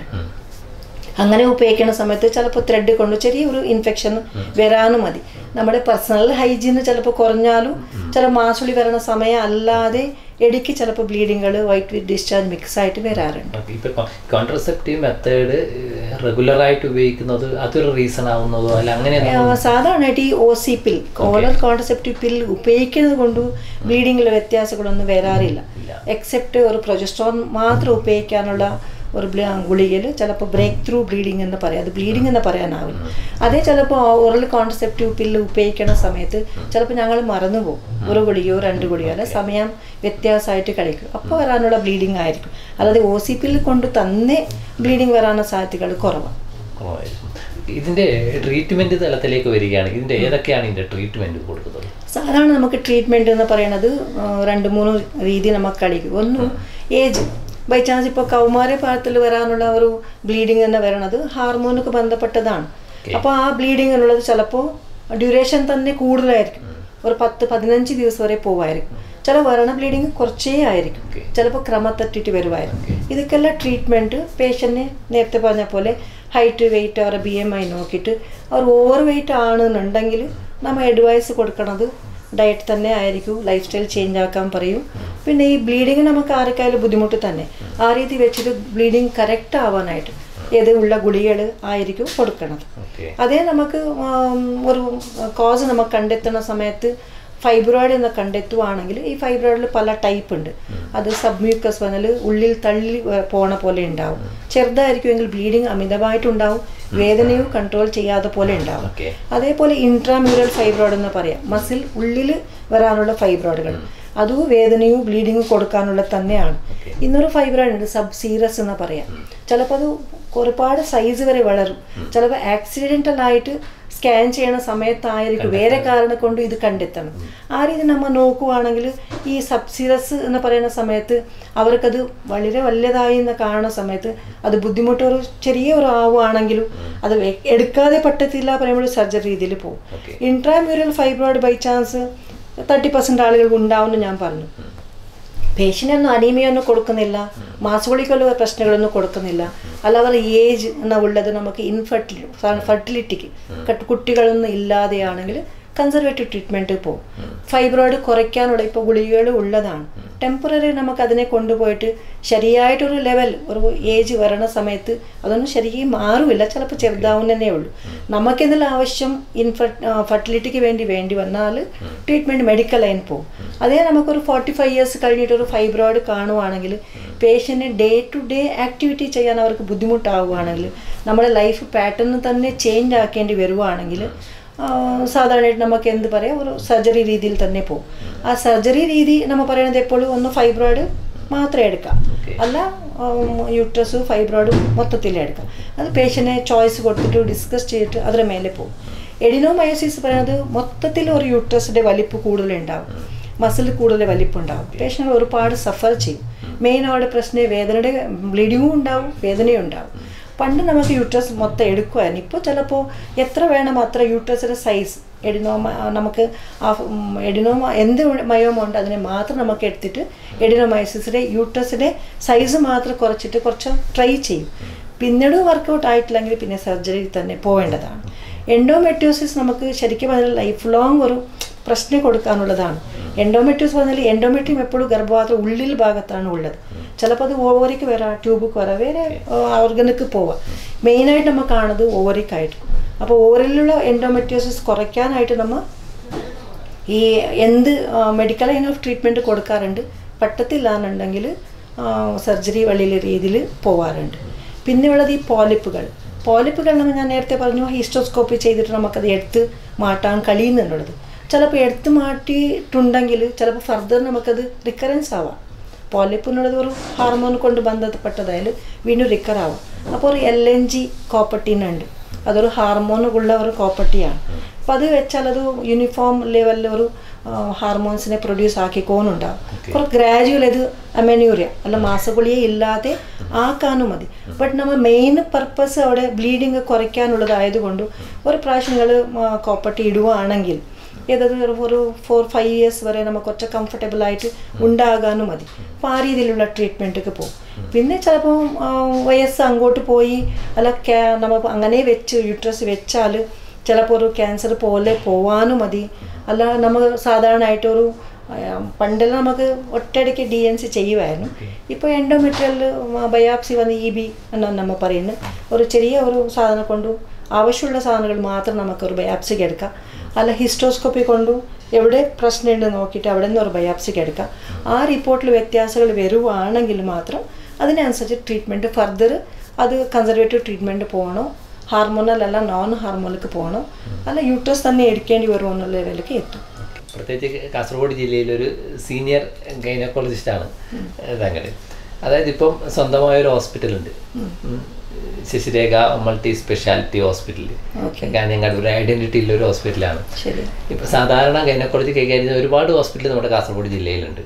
അങ്ങനെ ഉപയോഗിക്കുന്ന സമയത്ത് ചിലപ്പോൾ ത്രെഡ് കൊണ്ട് ചെറിയൊരു ഇൻഫെക്ഷൻ വരാനും മതി നമ്മുടെ പേഴ്സണൽ ഹൈജീന് ചിലപ്പോൾ കുറഞ്ഞാലും ചില മാസുളി വരണ സമയം അല്ലാതെ ഇടയ്ക്ക് ചിലപ്പോൾ ബ്ലീഡിങ്ങൾ വൈറ്റ് വിത്ത് ഡിസ്ചാർജ് മിക്സ് ആയിട്ട് വരാറുണ്ട് ഇപ്പൊ കോൺട്രസെപ്റ്റീവ് മെത്തേഡ് റെഗുലർ ആയിട്ട് ഉപയോഗിക്കുന്നത് അതൊരു റീസൺ ആവുന്നതോ അല്ല അങ്ങനെ ആ, സാധാരണയായിട്ട് ഈ O C pill oral contraceptive pill ഉപയോഗിക്കുന്നത് കൊണ്ട് ബ്ലീഡിങ്ങിൽ വ്യത്യാസങ്ങളൊന്നും വരാറില്ല ഇല്ല. എക്സെപ്റ്റ് ഒരു പ്രൊജസ്ട്രോൺ മാത്രം ഉപയോഗിക്കാനുള്ള ഒരു ഗുളികയിൽ ചിലപ്പോൾ ബ്രേക്ക് ത്രൂ ബ്ലീഡിംഗ് എന്ന് പറയാം അത് ബ്ലീഡിംഗ് എന്ന് പറയാനാവില്ല അതേ ചിലപ്പോൾ ഓറൽ കോൺട്രസെപ്റ്റീവ് പില്ല് ഉപയോഗിക്കുന്ന സമയത്ത് ചിലപ്പോൾ ഞങ്ങൾ മറന്നു പോകും ഒരു ഗുളികയോ രണ്ട് ഗുളികയോ അല്ലെ സമയം വ്യത്യാസമായിട്ട് കഴിക്കും അപ്പോൾ വരാനുള്ള ബ്ലീഡിംഗ് ആയിരിക്കും അല്ലാതെ ഒ സി പിൽ കൊണ്ട് തന്നെ ബ്ലീഡിംഗ് വരാനുള്ള സാധ്യതകൾ കുറവാണ് കുറവായിരിക്കും. ഇതിന്റെ ട്രീറ്റ്മെന്റ് തലത്തിലേക്ക് വരികയാണ് ഇതിന്റെ ഏതൊക്കെയാണ് ഇതിന്റെ ട്രീറ്റ്മെന്റ് കൊടുക്കുന്നത് സാധാരണ നമുക്ക് ട്രീറ്റ്മെൻറ്റ് എന്ന് പറയുന്നത് ആ, രണ്ട് മൂന്ന് രീതി നമുക്ക് കളിക്കും ഒന്ന് ഏജ് ബൈ ചാൻസ് ഇപ്പോൾ കൗമാര പ്രായത്തിൽ വരാനുള്ള ഒരു ബ്ലീഡിങ് എന്ന് പറയുന്നത് ഹാർമോനൊക്കെ ബന്ധപ്പെട്ടതാണ് അപ്പോൾ ആ ബ്ലീഡിങ് എന്നുള്ളത് ചിലപ്പോൾ ഡ്യൂറേഷൻ തന്നെ കൂടുതലായിരിക്കും ഒരു പത്ത് പതിനഞ്ച് ദിവസം വരെ പോവായിരിക്കും ചില വരണ ബ്ലീഡിങ് കുറച്ചേ ആയിരിക്കും Okay. ചിലപ്പോൾ ക്രമം തട്ടിട്ട് വരുമായിരിക്കും ഇതൊക്കെയുള്ള ട്രീറ്റ്മെൻറ്റ് പേഷ്യൻറ്റിനെ നേരത്തെ പറഞ്ഞ പോലെ ഹൈറ്റ് വെയിറ്റ് അവരുടെ ബി എം ഐ നോക്കിയിട്ട് അവർ ഓവർ വെയിറ്റ് ആണെന്നുണ്ടെങ്കിൽ നമ്മൾ അഡ്വൈസ് കൊടുക്കണത് ഡയറ്റ് തന്നെ ആയിരിക്കും ലൈഫ് സ്റ്റൈൽ ചേഞ്ച് ആക്കാൻ പറയും പിന്നെ ഈ ബ്ലീഡിങ് നമുക്ക് ആർക്കായാലും ബുദ്ധിമുട്ട് തന്നെ ആ രീതി വെച്ചിട്ട് ബ്ലീഡിങ് കറക്റ്റ് ആവാനായിട്ട് ഏത് ഉള്ള ഗുളികൾ ആയിരിക്കും കൊടുക്കണത് ഓക്കെ അതേ നമുക്ക് ഉം, ഒരു കോസ് നമുക്ക് കണ്ടെത്തുന്ന സമയത്ത് ഫൈബ്രോയിഡ് എന്ന് കണ്ടെത്തുവാണെങ്കിൽ ഈ ഫൈബ്രോയിഡിൽ പല ടൈപ്പ് ഉണ്ട് അത് സബ്മ്യൂക്കസ് പറഞ്ഞാൽ ഉള്ളിൽ തള്ളി വ- പോണ പോലെ ഉണ്ടാവും ചെറുതായിരിക്കുമെങ്കിൽ ബ്ലീഡിങ് അമിതമായിട്ടുണ്ടാവും വേദനയും കൺട്രോൾ ചെയ്യാതെ പോലെ ഉണ്ടാവും ഓക്കെ അതേപോലെ ഇൻട്രാമ്യൂറൽ ഫൈബ്രോയിഡ് എന്ന് പറയാം മസിൽ ഉള്ളിൽ വരാനുള്ള ഫൈബ്രോയിഡുകൾ അതും വേദനയും ബ്ലീഡിങ്ങും കൊടുക്കാനുള്ള തന്നെയാണ് Okay. ഇന്നൊരു ഫൈബ്രോയിഡ് ഉണ്ട് സബ് സീറസ് എന്ന് പറയാം ചിലപ്പോൾ അത് ഒരുപാട് സൈസ് വരെ വളരും ചിലപ്പോൾ ആക്സിഡൻ്റൽ ആയിട്ട് സ്കാൻ ചെയ്യണ സമയത്തായിരിക്കും വേറെ കാരണം കൊണ്ട് ഇത് കണ്ടെത്തണം ആ രീതി നമ്മൾ നോക്കുവാണെങ്കിൽ ഈ സബ്സിറസ് എന്ന് പറയുന്ന സമയത്ത് അവർക്കത് വളരെ വലുതായി എന്ന് കാണുന്ന സമയത്ത് അത് ബുദ്ധിമുട്ട് ഒരു ചെറിയ ഒരു ആവുകയാണെങ്കിലും അത് വെ- എടുക്കാതെ പറ്റത്തില്ല പറയുമ്പോൾ സർജറി രീതിയിൽ പോകും okay intramural fibroid by chance thirty percent ആളുകൾക്ക് ഉണ്ടാവുമെന്ന് ഞാൻ പറഞ്ഞു പേഷ്യൻ്റൊന്നും അനീമിയൊന്നും കൊടുക്കുന്നില്ല മാസഗുളിക്കുള്ള പ്രശ്നങ്ങളൊന്നും കൊടുക്കുന്നില്ല അല്ല അവർ ഏജ് എന്നാ ഉള്ളത് നമുക്ക് ഇൻഫെർട്ടിലി ഫെർട്ടിലിറ്റിക്ക് കുട്ടികളൊന്നും ഇല്ലാതെയാണെങ്കിൽ കൺസർവേറ്റീവ് ട്രീറ്റ്മെൻറ്റ് പോകും ഫൈബ്രോയിഡ് കുറയ്ക്കാനുള്ള ഇപ്പോൾ ഗുളികകൾ ഉള്ളതാണ് ടെമ്പററി നമുക്ക് അതിനെ കൊണ്ടുപോയിട്ട് ശരിയായിട്ടൊരു ലെവൽ ഒരു ഏജ് വരണ സമയത്ത് അതൊന്നും ശരിക്കും മാറുമില്ല ചിലപ്പോൾ ചെറുതാവുന്നതേ ഉള്ളൂ നമുക്കെന്തെങ്കിലും ആവശ്യം ഇൻഫർ ഫെർട്ടിലിറ്റിക്ക് വേണ്ടി വേണ്ടി വന്നാൽ ട്രീറ്റ്മെൻറ്റ് മെഡിക്കൽ ലൈൻ പോകും അതേ നമുക്കൊരു ഫോർട്ടി ഫൈവ് ഇയേഴ്സ് കഴിഞ്ഞിട്ട് ഒരു ഫൈബ്രോയിഡ് കാണുവാണെങ്കിൽ പേഷ്യൻറ്റിന് ഡേ ടു ഡേ ആക്ടിവിറ്റി ചെയ്യാൻ അവർക്ക് ബുദ്ധിമുട്ടാവുകയാണെങ്കിൽ നമ്മുടെ ലൈഫ് പാറ്റേൺ തന്നെ ചേഞ്ച് ആക്കേണ്ടി വരുവാണെങ്കിൽ സാധാരണയായിട്ട് നമുക്ക് എന്ത് പറയാം ഒരു സർജറി രീതിയിൽ തന്നെ പോകും ആ സർജറി രീതി നമ്മൾ പറയുന്നത് എപ്പോഴും ഒന്ന് ഫൈബ്രോയിഡ് മാത്രം എടുക്കാം Okay. അല്ല യൂട്രസ് ഫൈബ്രോയിഡ് മൊത്തത്തിൽ എടുക്കാം അത് പേഷ്യനെ ചോയ്സ് കൊടുത്തിട്ട് ഡിസ്കസ് ചെയ്തിട്ട് അതിന് മേലെ പോകും എഡിനോമയോസിസ് പറയുന്നത് മൊത്തത്തിൽ ഒരു യൂട്രസിൻ്റെ വലിപ്പ് കൂടുതലുണ്ടാവും മസിൽ കൂടുതൽ വലിപ്പുണ്ടാവും പേഷ്യൻ്റ് ഒരുപാട് സഫർ ചെയ്യും മെയിൻ അവിടെ പ്രശ്നം വേദനയുടെ ബ്ലീഡിങ്ങും ഉണ്ടാവും വേദനയും ഉണ്ടാവും പണ്ട് നമുക്ക് യൂട്രസ് മൊത്തം എടുക്കുമായിരുന്നു ഇപ്പോൾ ചിലപ്പോൾ എത്ര വേണം അത്ര യൂട്രസിൻ്റെ സൈസ് എഡിനോമ നമുക്ക് ആ ഉം, എഡിനോമ എന്ത് മയോമ ഉണ്ട് അതിനെ മാത്രം നമുക്ക് എടുത്തിട്ട് എഡിനോമൈസിസിൻ്റെ യൂട്രസിൻ്റെ സൈസ് മാത്രം കുറച്ചിട്ട് കുറച്ച് ട്രൈ ചെയ്യും പിന്നീട് വർക്കൗട്ട് ആയിട്ടില്ലെങ്കിൽ പിന്നെ സർജറി തന്നെ പോവേണ്ടതാണ് എൻഡോമെട്രിയോസിസ് നമുക്ക് ശരിക്കും പറഞ്ഞാൽ ലൈഫ് ലോങ് ഒരു പ്രശ്നം കൊടുക്കാനുള്ളതാണ് എൻഡോമെട്രിയോസ് പറഞ്ഞാൽ എൻഡോമെട്രിയം എപ്പോഴും ഗർഭപാത്രം ഉള്ളിൽ ഭാഗത്താണ് ഉള്ളത് ചിലപ്പോൾ അത് ഓവറിക്ക് വരാം ട്യൂബിക്ക് വരാം വേറെ ഓർഗനിക്ക് പോവാം മെയിനായിട്ട് നമ്മൾ കാണുന്നത് ഓവറിക്കായിട്ട് അപ്പോൾ ഓവറിലുള്ള എൻഡോമെട്രിയോസിസ് കുറയ്ക്കാനായിട്ട് നമ്മൾ ഈ എന്ത് മെഡിക്കൽ ലൈൻ ഓഫ് ട്രീറ്റ്മെൻറ്റ് കൊടുക്കാറുണ്ട് പറ്റത്തില്ലാന്നുണ്ടെങ്കിൽ സർജറി വഴിയുള്ള രീതിയിൽ പോവാറുണ്ട് പിന്നെ ഉള്ളത് ഈ പോലിപ്പുകൾ പോലിപ്പുകൾ നമ്മൾ ഞാൻ നേരത്തെ പറഞ്ഞു ഹിസ്റ്റോസ്കോപ്പി ചെയ്തിട്ട് നമുക്കത് എടുത്ത് മാറ്റാൻ കഴിയുന്നുള്ളത് ചിലപ്പോൾ എടുത്ത് മാറ്റിയിട്ടുണ്ടെങ്കിൽ ചിലപ്പോൾ ഫർദർ നമുക്കത് റിക്കറൻസ് ആവാം പോലിപ്പ് എന്നുള്ളത് ഒരു ഹാർമോൺ കൊണ്ട് ബന്ധപ്പെട്ടതായാലും വീണ്ടും റിക്കർ ആവാം അപ്പോൾ ഒരു എൽ എൻ ജി കോപ്പർട്ടീൻ ഉണ്ട് അതൊരു ഹാർമോണുള്ള ഒരു കോപ്പർട്ടിയാണ് അപ്പം അത് വെച്ചാൽ അത് യൂണിഫോം ലെവലിൽ ഒരു ഹാർമോൺസിനെ പ്രൊഡ്യൂസ് ആക്കിക്കോന്നുണ്ടാവും അപ്പോൾ ഗ്രാജുവൽ ഇത് അമെന്യൂറിയ അല്ല മാസഗുളിയെ ഇല്ലാതെ ആക്കാനും മതി ബട്ട് നമ്മൾ മെയിൻ പർപ്പസ് അവിടെ ബ്ലീഡിങ് കുറയ്ക്കാനുള്ളതായതുകൊണ്ട് ഒരു പ്രാവശ്യം നിങ്ങൾ കോപ്പർട്ടി ഇടുകയാണെങ്കിൽ ഏതത് ഒരു ഒരു ഫോർ ഫൈവ് ഇയേഴ്സ് വരെ നമുക്ക് കുറച്ച് കംഫർട്ടബിൾ ആയിട്ട് ഉണ്ടാകാനും മതി അപ്പോൾ ആ രീതിയിലുള്ള ട്രീറ്റ്മെൻറ്റൊക്കെ പോകും പിന്നെ ചിലപ്പോൾ വയസ്സ് അങ്ങോട്ട് പോയി അല്ല ക്യാ നമ്മൾ അങ്ങനെ വെച്ച് യൂട്രസ് വെച്ചാൽ ചിലപ്പോൾ ഒരു ക്യാൻസർ പോലെ പോവാനും മതി അല്ല നമ്മൾ സാധാരണയായിട്ട് ഒരു പണ്ടെല്ലാം നമുക്ക് ഒറ്റയടിക്ക് ഡി എൻ സി ചെയ്യുമായിരുന്നു ഇപ്പോൾ എൻഡോമെട്രിയൽ ബയോപ്സി വന്ന് ഇ ബി എന്നാണ് നമ്മൾ പറയുന്നത് ഒരു ചെറിയ ഒരു സാധനം കൊണ്ടു ആവശ്യമുള്ള സാധനങ്ങൾ മാത്രം നമുക്കൊരു ബയോപ്സിക്ക് എടുക്കാം അല്ല ഹിസ്റ്റോസ്കോപ്പി കൊണ്ടു എവിടെ പ്രശ്നമുണ്ട് നോക്കിയിട്ട് അവിടെ നിന്ന് ഒരു ബയോപ്സിക്ക് എടുക്കാം ആ റിപ്പോർട്ടിൽ വ്യത്യാസങ്ങൾ വരുവാണെങ്കിൽ മാത്രം അതിനനുസരിച്ച് ട്രീറ്റ്മെൻറ്റ് ഫർദർ അത് കൺസർവേറ്റീവ് ട്രീറ്റ്മെൻറ്റ് പോകണോ ഹാർമോണൽ അല്ല നോൺ ഹാർമോണിലേക്ക് പോകണോ അല്ല യൂട്രസ് തന്നെ എടുക്കേണ്ടി വരുമോ എന്നുള്ള ലെവലിലേക്ക് എത്തും പ്രത്യേകിച്ച് കാസർഗോഡ് ജില്ലയിലൊരു സീനിയർ ഗൈനക്കോളജിസ്റ്റാണ് തങ്ങൾ അതായത് ഇപ്പം സ്വന്തമായ ഒരു ഹോസ്പിറ്റലുണ്ട് ഉം. Sasirekha multi speciality hospital okay Kanhangad ഒരു ഐഡന്റിറ്റി ഉള്ള ഒരു ഹോസ്പിറ്റലാണ് ശരി ഇപ്പം സാധാരണ ഗൈനക്കോളജി കൈകാര്യം ചെയ്യുന്ന ഒരുപാട് ഹോസ്പിറ്റൽ നമ്മുടെ കാസർഗോഡ് ജില്ലയിലുണ്ട്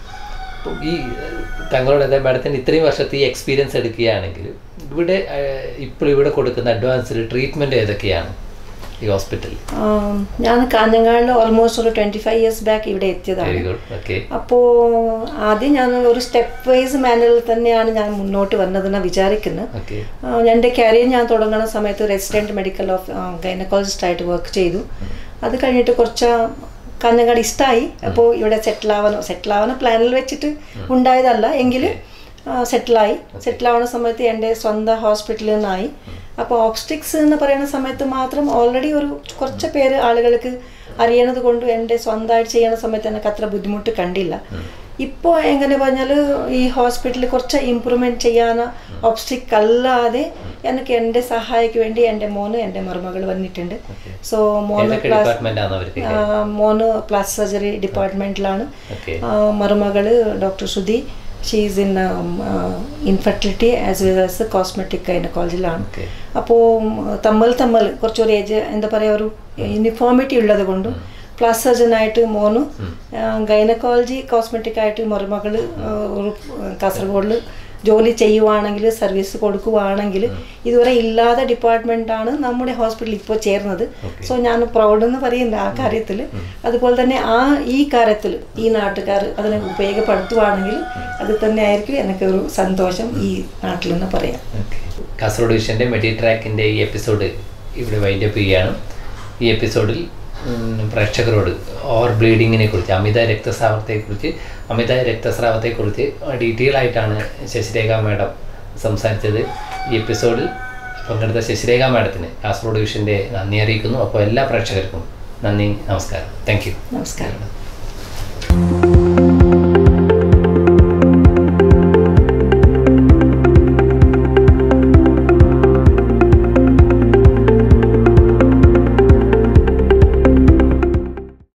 അപ്പം ഈ ഏഹ്, തങ്ങളോട് അതായത് മാഡത്തിന് ഇത്രയും വർഷത്തെ ഈ എക്സ്പീരിയൻസ് എടുക്കുകയാണെങ്കിൽ ഇവിടെ ഇപ്പോൾ ഇവിടെ കൊടുക്കുന്ന അഡ്വാൻസ്ഡ് ട്രീറ്റ്മെൻറ്റ് ഏതൊക്കെയാണ് ഈ ഹോസ്പിറ്റലിൽ ആം, ഞാൻ കാഞ്ഞങ്ങാടിൽ ഓൾമോസ്റ്റ് ഒരു ട്വൻറ്റി ഫൈവ് ഇയേഴ്സ് ബാക്ക് ഇവിടെ എത്തിയതാണ് വെരി ഗുഡ് ഓക്കെ അപ്പോൾ ആദ്യം ഞാൻ ഒരു സ്റ്റെപ്പ് വൈസ് മാനറിൽ തന്നെയാണ് ഞാൻ മുന്നോട്ട് വന്നതെന്ന് വിചാരിക്കുന്നത് ഓക്കെ ആ, എൻ്റെ കരിയർ ഞാൻ തുടങ്ങുന്ന സമയത്ത് റെസിഡൻറ്റ് മെഡിക്കൽ ഓഫ് ഗൈനക്കോളജിസ്റ്റ് ആയിട്ട് വർക്ക് ചെയ്തു അത് കഴിഞ്ഞിട്ട് കുറച്ച് കാഞ്ഞങ്ങാട് ഇഷ്ടമായി അപ്പോൾ ഇവിടെ സെറ്റിൽ ആവാനോ സെറ്റിൽ ആവാനോ പ്ലാനിൽ വെച്ചിട്ട് ഉണ്ടായതല്ല എങ്കിലും സെറ്റിലായി സെറ്റിൽ ആവുന്ന സമയത്ത് എൻ്റെ സ്വന്തം ഹോസ്പിറ്റലിൽ നിന്നായി അപ്പോൾ ഓപ്സ്റ്റിക്സ് എന്ന് പറയുന്ന സമയത്ത് മാത്രം ഓൾറെഡി ഒരു കുറച്ച് പേര് ആളുകൾക്ക് അറിയണത് കൊണ്ട് എൻ്റെ സ്വന്തമായിട്ട് ചെയ്യുന്ന സമയത്ത് എനിക്ക് അത്ര ബുദ്ധിമുട്ട് കണ്ടില്ല ഇപ്പോൾ എങ്ങനെ പറഞ്ഞാൽ ഈ ഹോസ്പിറ്റലിൽ കുറച്ച് ഇമ്പ്രൂവ്മെൻറ്റ് ചെയ്യാൻ ഓപ്സ്റ്റിക് അല്ലാതെ എനിക്ക് എൻ്റെ സഹായിക്ക് വേണ്ടി എൻ്റെ മോന് എൻ്റെ മരുമകൾ വന്നിട്ടുണ്ട് സോ മോന് ഏതൊക്കെ പ്ലാസ് ഡിപ്പാർട്ട്മെന്റ് ആണ് അവർക്ക് മോന് പ്ലാസ് സർജറി ഡിപ്പാർട്ട്മെൻറ്റിലാണ് ഓക്കെ മരുമകള് doctor Sudhi she's in infertility as well as cosmetic ഗൈനക്കോളജിയിലാണ് ഓക്കെ അപ്പോൾ തമ്മിൽ തമ്മിൽ കുറച്ചൊരു ഏജ് എന്താ പറയുക ഒരു യൂണിഫോമിറ്റി ഉള്ളത് കൊണ്ടും പ്ലാസ് സർജനായിട്ട് മോനും ഗൈനക്കോളജി കോസ്മെറ്റിക് ആയിട്ട് മരുമകൾ ഒരു കാസർഗോഡിൽ ജോലി ചെയ്യുവാണെങ്കിൽ സർവീസ് കൊടുക്കുവാണെങ്കിൽ ഇതുവരെ ഇല്ലാത്ത ഡിപ്പാർട്ട്മെൻറ്റാണ് നമ്മുടെ ഹോസ്പിറ്റലിൽ ഇപ്പോൾ ചേർന്നത് സോ ഞാൻ പ്രൗഡ് എന്ന് പറയുന്നില്ല ആ കാര്യത്തിൽ അതുപോലെ തന്നെ ആ ഈ കാര്യത്തിൽ ഈ നാട്ടുകാർ അതിനെ ഉപയോഗപ്പെടുത്തുവാണെങ്കിൽ അത് തന്നെ ആയിരിക്കും എനിക്ക് ഒരു സന്തോഷം ഈ നാട്ടിൽ നിന്ന് പറയാം ഓക്കെ കാസർഗോഡ് വിഷൻ്റെ മെഡി ട്രാക്കിൻ്റെ ഈ എപ്പിസോഡ് ഇവിടെ വൈൻഡപ്പ് ചെയ്യുകയാണ് ഈ എപ്പിസോഡിൽ ഉം, പ്രേക്ഷകരോട് ഓവർ ബ്ലീഡിങ്ങിനെ കുറിച്ച് അമിത രക്തസ്രാവത്തെക്കുറിച്ച് അമിത രക്തസ്രാവത്തെക്കുറിച്ച് ഡീറ്റെയിൽ ആയിട്ടാണ് ശശിരേഖ മാഡം സംസാരിച്ചത് ഈ എപ്പിസോഡിൽ പങ്കെടുത്ത ശശിരേഖ മാഡത്തിന് കാസർഗോഡ് വിഷൻ്റെ നന്ദി അറിയിക്കുന്നു അപ്പോൾ എല്ലാ പ്രേക്ഷകർക്കും നന്ദി നമസ്കാരം താങ്ക് യു നമസ്കാരം